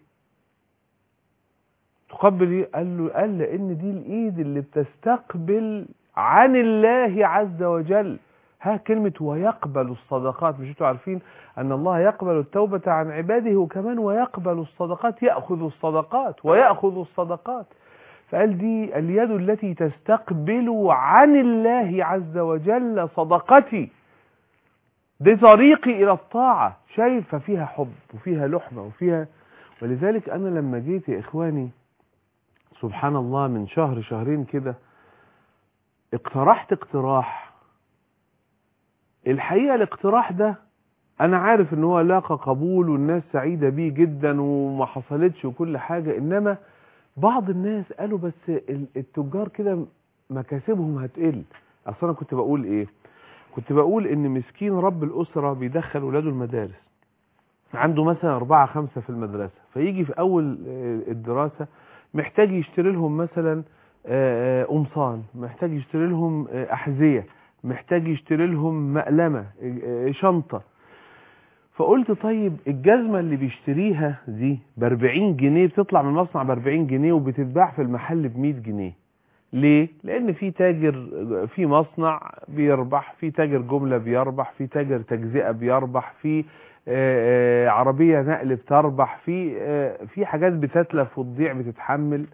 تقبل ايه قال له قال لان دي الايد اللي بتستقبل عن الله عز وجل ها كلمة ويقبل الصدقات مش انتوا عارفين ان الله يقبل التوبة عن عباده وكمان ويقبل الصدقات يأخذ الصدقات ويأخذ الصدقات فقال دي اليد التي تستقبل عن الله عز وجل صدقتي دي طريقي الى الطاعة شايف فيها حب وفيها لحمة وفيها ولذلك انا لما جيت يا اخواني سبحان الله من شهر شهرين كده اقترحت اقتراح الحقيقة الاقتراح ده انا عارف ان هو لاقى قبول والناس سعيدة بيه جدا وما حصلتش وكل حاجة انما بعض الناس قالوا بس ال- التجار كده مكاسبهم هتقل اصل انا كنت بقول ايه كنت بقول ان مسكين رب الاسرة بيدخل ولاده المدارس عنده مثلا أربعة خمسة في المدرسة فيجي في أول آه، الدراسة محتاج يشتري لهم مثلا آه، آه، قمصان محتاج يشتري لهم آه، أحذية محتاج يشتري لهم مقلمة آه، آه، شنطة فقلت طيب الجزمة اللي بيشتريها دي ب 40 جنيه بتطلع من المصنع ب 40 جنيه وبتتباع في المحل ب 100 جنيه ليه؟ لأن في تاجر في مصنع بيربح في تاجر جملة بيربح في تاجر تجزئة بيربح في آه، آه، عربية نقل بتربح في آه، في حاجات بتتلف وتضيع بتتحمل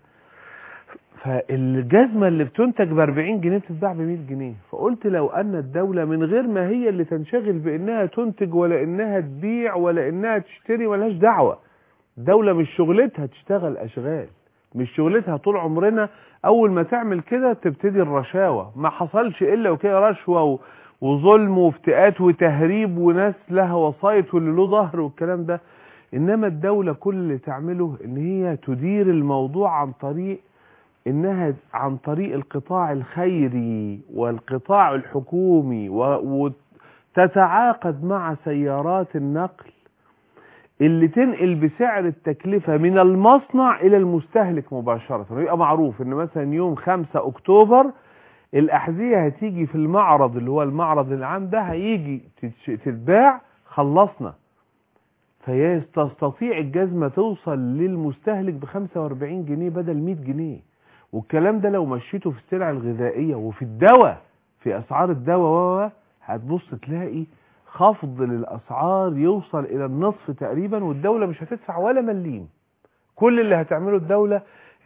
فالجزمة اللي بتنتج ب 40 جنيه بتتباع ب 100 جنيه فقلت لو أن الدولة من غير ما هي اللي تنشغل بأنها تنتج ولا إنها تبيع ولا إنها تشتري ملهاش دعوة الدولة مش شغلتها تشتغل أشغال مش شغلتها طول عمرنا أول ما تعمل كده تبتدي الرشاوة ما حصلش إلا وكده رشوة و... وظلم وافتئات وتهريب وناس لها وسايط واللي له ظهر والكلام ده إنما الدولة كل اللي تعمله إن هي تدير الموضوع عن طريق انها عن طريق القطاع الخيري والقطاع الحكومي و- وتتعاقد مع سيارات النقل اللي تنقل بسعر التكلفة من المصنع الى المستهلك مباشرة يبقى معروف ان مثلا يوم 5 اكتوبر الاحذية هتيجي في المعرض اللي هو المعرض العام ده هيجي تتش- تتباع خلصنا فيستطيع الجزمة توصل للمستهلك ب 45 جنيه بدل 100 جنيه والكلام ده لو مشيته في السلع الغذائية وفي الدواء في أسعار الدواء و- و- هتبص تلاقي خفض للأسعار يوصل إلى النصف تقريبا والدولة مش هتدفع ولا مليم كل اللي هتعمله الدولة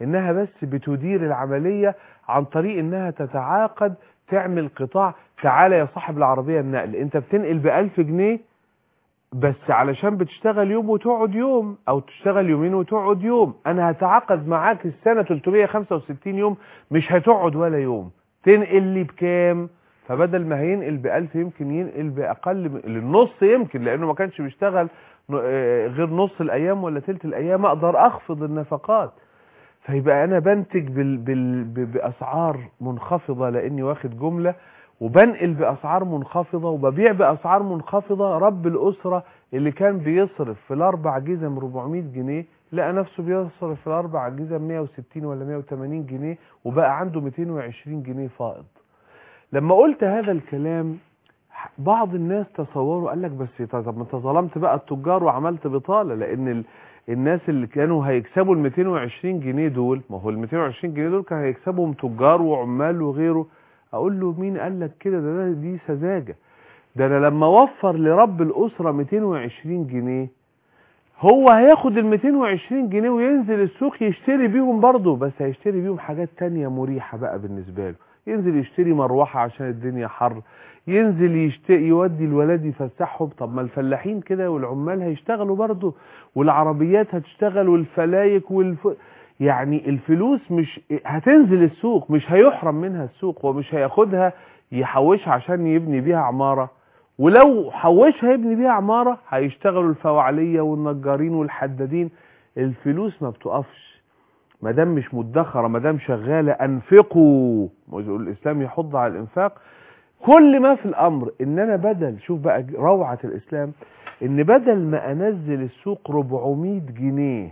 انها بس بتدير العملية عن طريق انها تتعاقد تعمل قطاع تعالى يا صاحب العربية النقل انت بتنقل بألف جنيه بس علشان بتشتغل يوم وتقعد يوم او تشتغل يومين وتقعد يوم انا هتعاقد معاك السنة 365 يوم مش هتقعد ولا يوم تنقل لي بكام فبدل ما هينقل بألف يمكن ينقل بأقل من النص يمكن لأنه ما كانش بيشتغل ن- آه، غير نص الأيام ولا تلت الأيام أقدر أخفض النفقات فيبقى أنا بنتج بال بال ب- بأسعار منخفضة لأني واخد جملة وبنقل بأسعار منخفضة وببيع بأسعار منخفضة رب الأسرة اللي كان بيصرف في الأربع جزم 400 جنيه لقى نفسه بيصرف في الأربع جزم 160 ولا 180 جنيه وبقى عنده 220 جنيه فائض لما قلت هذا الكلام بعض الناس تصوروا قال لك بس طب ما انت ظلمت بقى التجار وعملت بطاله لان ال... الناس اللي كانوا هيكسبوا ال 220 جنيه دول ما هو ال 220 جنيه دول كان هيكسبهم تجار وعمال وغيره اقول له مين قال لك كده ده, ده دي سذاجه ده انا لما اوفر لرب الاسره 220 جنيه هو هياخد ال 220 جنيه وينزل السوق يشتري بيهم برضه بس هيشتري بيهم حاجات تانية مريحة بقى بالنسبة له ينزل يشتري مروحة عشان الدنيا حر ينزل يشتري يودي الولاد يفسحهم طب ما الفلاحين كده والعمال هيشتغلوا برضه والعربيات هتشتغل والفلايك والف... يعني الفلوس مش هتنزل السوق مش هيحرم منها السوق ومش هياخدها يحوشها عشان يبني بيها عمارة ولو حوشها يبني بيها عمارة هيشتغلوا الفواعلية والنجارين والحدادين الفلوس ما بتقفش ما دام مش مدخرة ما دام شغالة انفقوا الاسلام يحض على الانفاق كل ما في الامر ان انا بدل شوف بقى روعة الاسلام ان بدل ما انزل السوق 400 جنيه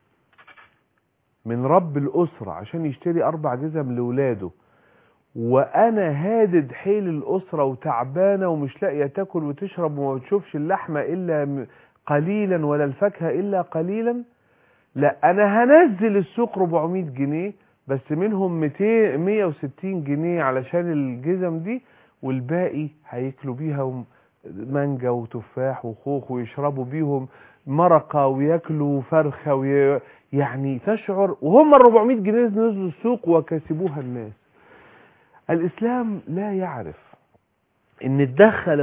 من رب الاسرة عشان يشتري اربع جزم لاولاده وانا هادد حيل الاسره وتعبانه ومش لاقيه تاكل وتشرب وما بتشوفش اللحمه الا م- قليلا ولا الفاكهه الا قليلا لا انا هنزل السوق 400 جنيه بس منهم 200 160 جنيه علشان الجزم دي والباقي هياكلوا بيها وم- مانجا وتفاح وخوخ ويشربوا بيهم مرقه وياكلوا فرخه وي... يعني تشعر وهم ال 400 جنيه نزلوا السوق وكسبوها الناس الإسلام لا يعرف ان تدخل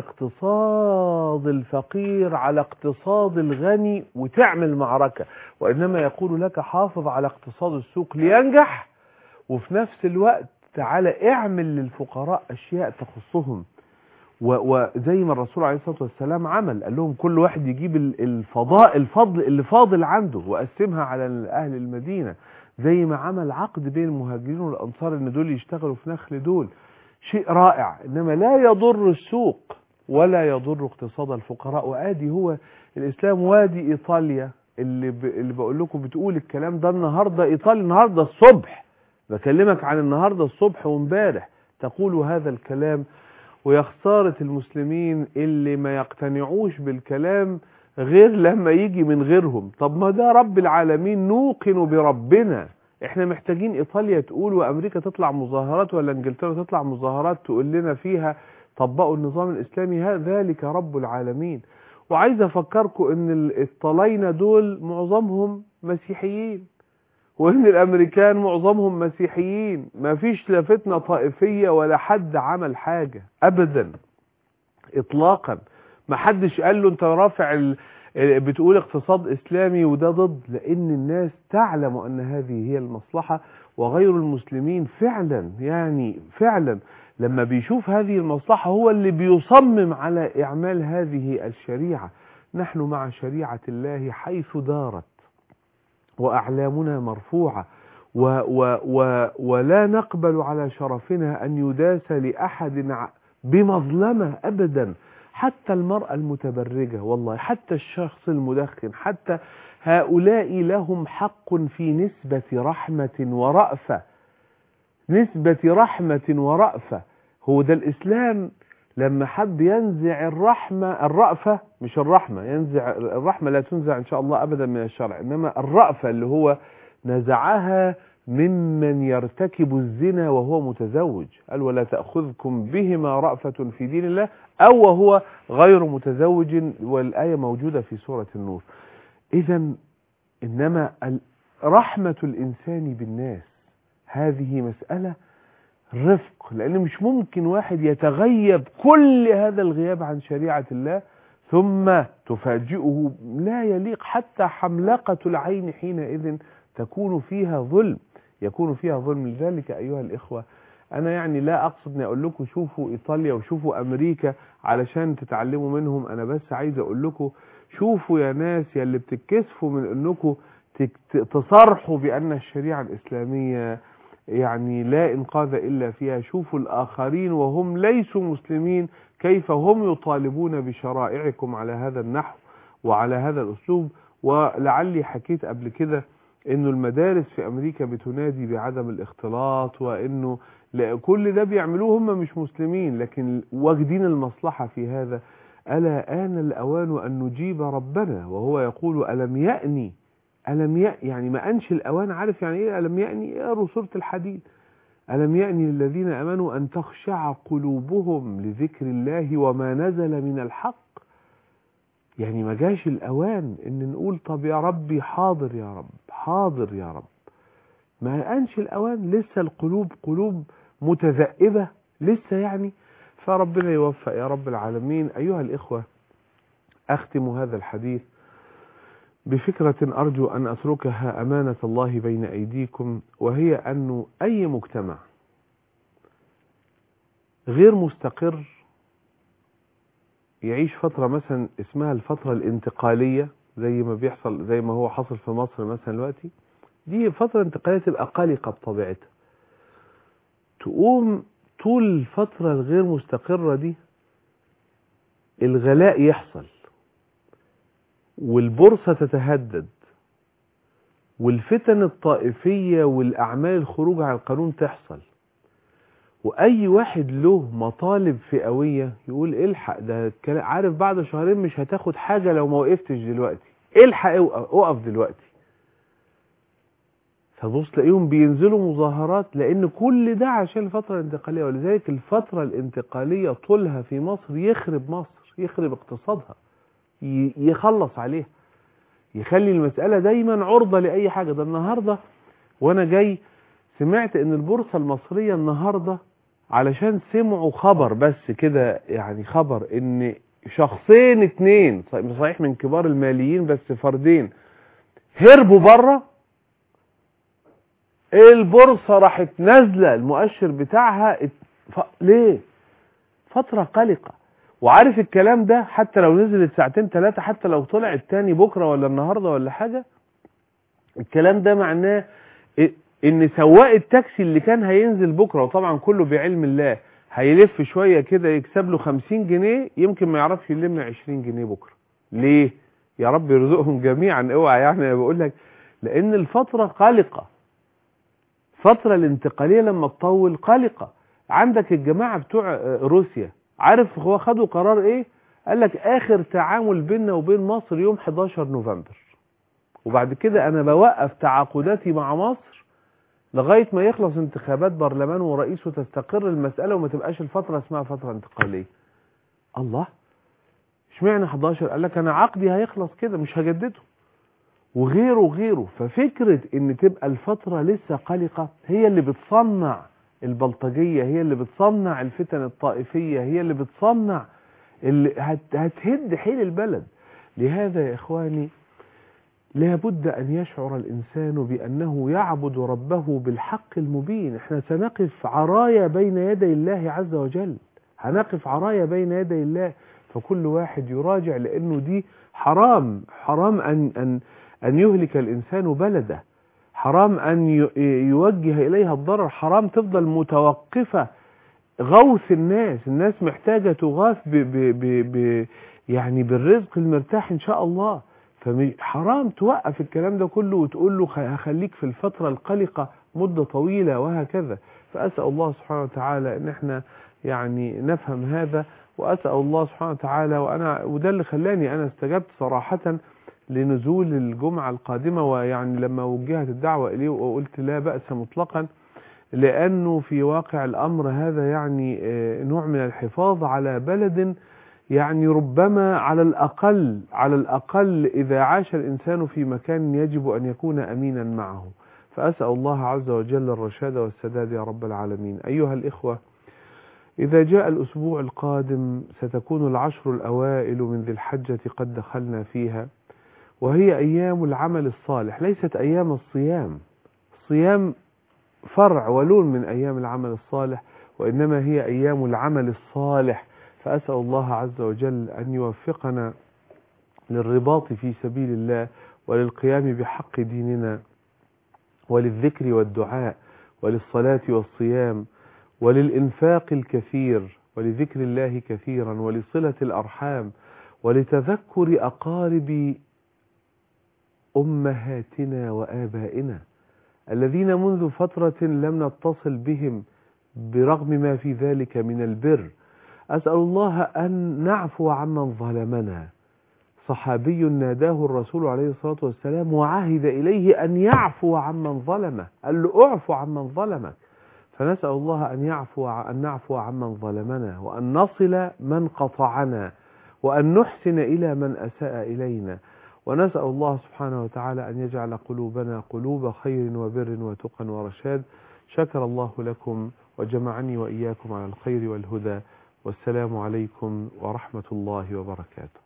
اقتصاد الفقير على اقتصاد الغني وتعمل معركة وإنما يقول لك حافظ على اقتصاد السوق لينجح وفي نفس الوقت تعالى اعمل للفقراء أشياء تخصهم و- وزي ما الرسول عليه الصلاة والسلام عمل قال لهم كل واحد يجيب ال- الفضاء الفضل اللي فاضل عنده وقسمها على أهل المدينة زي ما عمل عقد بين المهاجرين والأنصار ان دول يشتغلوا في نخل دول شيء رائع انما لا يضر السوق ولا يضر اقتصاد الفقراء وادي هو الاسلام وادي ايطاليا اللي ب... اللي بقول لكم بتقول الكلام ده النهارده ايطاليا النهارده الصبح بكلمك عن النهارده الصبح وامبارح تقول هذا الكلام ويا خساره المسلمين اللي ما يقتنعوش بالكلام غير لما يجي من غيرهم طب ما ده رب العالمين نوقن بربنا احنا محتاجين ايطاليا تقول وامريكا تطلع مظاهرات ولا انجلترا تطلع مظاهرات تقول لنا فيها طبقوا النظام الاسلامي ها- ذلك رب العالمين وعايز افكركم ان ال- الطلاينة دول معظمهم مسيحيين وان الامريكان معظمهم مسيحيين ما فيش لا فتنة طائفية ولا حد عمل حاجة ابدا اطلاقا ما حدش قال له انت رافع ال... بتقول اقتصاد اسلامي وده ضد لان الناس تعلم ان هذه هي المصلحة وغير المسلمين فعلا يعني فعلا لما بيشوف هذه المصلحة هو اللي بيصمم على اعمال هذه الشريعة نحن مع شريعة الله حيث دارت واعلامنا مرفوعة و و و ولا نقبل على شرفنا ان يداس لاحد ع- بمظلمة ابدا حتى المرأة المتبرجة والله حتى الشخص المدخن حتى هؤلاء لهم حق في نسبة رحمة ورأفة نسبة رحمة ورأفة هو ده الإسلام لما حب ينزع الرحمة الرأفة مش الرحمة ينزع الرحمة لا تنزع إن شاء الله أبدا من الشرع إنما الرأفة اللي هو نزعها ممن يرتكب الزنا وهو متزوج قال ولا تأخذكم بهما رأفة في دين الله أو وهو غير متزوج والآية موجودة في سورة النور إذا إنما ال- رحمة الإنسان بالناس هذه مسألة رفق لأن مش ممكن واحد يتغيب كل هذا الغياب عن شريعة الله ثم تفاجئه لا يليق حتى حملقة العين حينئذ تكون فيها ظلم يكون فيها ظلم لذلك أيها الإخوة أنا يعني لا أقصد أن أقول لكم شوفوا إيطاليا وشوفوا أمريكا علشان تتعلموا منهم أنا بس عايز أقول لكم شوفوا يا ناس يا اللي بتتكسفوا من أنكم تصرحوا بأن الشريعة الإسلامية يعني لا إنقاذ إلا فيها شوفوا الآخرين وهم ليسوا مسلمين كيف هم يطالبون بشرائعكم على هذا النحو وعلى هذا الأسلوب ولعلي حكيت قبل كده انه المدارس في امريكا بتنادي بعدم الاختلاط وانه كل ده بيعملوه هم مش مسلمين لكن واجدين المصلحة في هذا ألا آن الأوان أن نجيب ربنا وهو يقول ألم يأني ألم يأني يعني ما أنش الأوان عارف يعني إيه ألم يأني اقروا سورة الحديد ألم يأني للذين أمنوا أن تخشع قلوبهم لذكر الله وما نزل من الحق يعني ما جاش الأوان إن نقول طب يا ربي حاضر يا رب حاضر يا رب ما أنش الأوان لسه القلوب قلوب متذئبة لسه يعني فربنا يوفق يا رب العالمين أيها الإخوة أختم هذا الحديث بفكرة أرجو أن أتركها أمانة الله بين أيديكم وهي أن أي مجتمع غير مستقر يعيش فترة مثلا اسمها الفترة الانتقالية زي ما بيحصل زي ما هو حصل في مصر مثلا دلوقتي دي فترة انتقالية تبقى قلقة بطبيعتها تقوم طول الفترة الغير مستقرة دي الغلاء يحصل والبورصة تتهدد والفتن الطائفية والأعمال الخروج عن القانون تحصل وأي واحد له مطالب فئوية يقول الحق ده عارف بعد شهرين مش هتاخد حاجة لو ما وقفتش دلوقتي الحق اقف دلوقتي فبص تلاقيهم بينزلوا مظاهرات لان كل ده عشان الفترة الانتقالية ولذلك الفترة الانتقالية طولها في مصر يخرب مصر يخرب اقتصادها يخلص عليها يخلي المسألة دايما عرضة لأي حاجة ده النهاردة وانا جاي سمعت ان البورصة المصرية النهاردة علشان سمعوا خبر بس كده يعني خبر ان شخصين اتنين صحيح من كبار الماليين بس فردين هربوا بره البورصة راحت نازلة المؤشر بتاعها ات... ف... ليه فترة قلقة وعارف الكلام ده حتى لو نزلت ساعتين ثلاثة حتى لو طلع التاني بكرة ولا النهاردة ولا حاجة الكلام ده معناه ان سواق التاكسي اللي كان هينزل بكرة وطبعا كله بعلم الله هيلف شوية كده يكسب له 50 جنيه يمكن ما يعرفش يلم 20 جنيه بكرة ليه يا رب يرزقهم جميعا اوعى يعني انا بقول لك لان الفترة قلقة فترة الانتقالية لما تطول قلقة عندك الجماعة بتوع روسيا عارف هو خدوا قرار ايه قال لك اخر تعامل بيننا وبين مصر يوم 11 نوفمبر وبعد كده انا بوقف تعاقداتي مع مصر لغاية ما يخلص انتخابات برلمان ورئيس وتستقر المسألة وما تبقاش الفترة اسمها فترة انتقالية الله اشمعنى 11 قال لك انا عقدي هيخلص كده مش هجدده وغيره وغيره ففكرة ان تبقى الفترة لسه قلقة هي اللي بتصنع البلطجية هي اللي بتصنع الفتن الطائفية هي اللي بتصنع اللي هت هتهد حيل البلد لهذا يا إخواني لابد أن يشعر الإنسان بأنه يعبد ربه بالحق المبين احنا سنقف عرايا بين يدي الله عز وجل هنقف عرايا بين يدي الله فكل واحد يراجع لأنه دي حرام حرام أن, أن, أن يهلك الإنسان بلده حرام أن يوجه إليها الضرر حرام تفضل متوقفة غوث الناس الناس محتاجة تغاث ب ب ب ب يعني بالرزق المرتاح إن شاء الله فحرام توقف الكلام ده كله وتقول له هخليك في الفترة القلقة مدة طويلة وهكذا فأسأل الله سبحانه وتعالى ان احنا يعني نفهم هذا وأسأل الله سبحانه وتعالى وأنا وده اللي خلاني أنا استجبت صراحة لنزول الجمعة القادمة ويعني لما وجهت الدعوة إليه وقلت لا بأس مطلقا لأنه في واقع الأمر هذا يعني نوع من الحفاظ على بلد يعني ربما على الأقل على الأقل إذا عاش الإنسان في مكان يجب أن يكون أمينا معه فأسأل الله عز وجل الرشاد والسداد يا رب العالمين أيها الإخوة إذا جاء الأسبوع القادم ستكون العشر الأوائل من ذي الحجة قد دخلنا فيها وهي أيام العمل الصالح ليست أيام الصيام الصيام فرع ولون من أيام العمل الصالح وإنما هي أيام العمل الصالح فأسأل الله عز وجل أن يوفقنا للرباط في سبيل الله وللقيام بحق ديننا وللذكر والدعاء وللصلاة والصيام وللإنفاق الكثير ولذكر الله كثيرا ولصلة الأرحام ولتذكر أقارب أمهاتنا وآبائنا الذين منذ فترة لم نتصل بهم برغم ما في ذلك من البر أسأل الله أن نعفو عمن ظلمنا صحابي ناداه الرسول عليه الصلاة والسلام وعهد إليه أن يعفو عمن ظلمه قال له اعفو عمن ظلمك فنسأل الله أن يعفو أن نعفو عمن ظلمنا وأن نصل من قطعنا وأن نحسن إلى من أساء إلينا ونسأل الله سبحانه وتعالى أن يجعل قلوبنا قلوب خير وبر وتقى ورشاد شكر الله لكم وجمعني وإياكم على الخير والهدى والسلام عليكم ورحمة الله وبركاته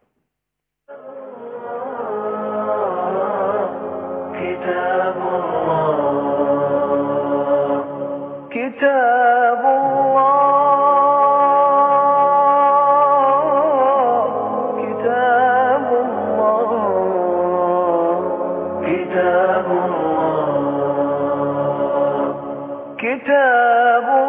كتاب الله كتاب الله كتاب الله كتاب الله كتاب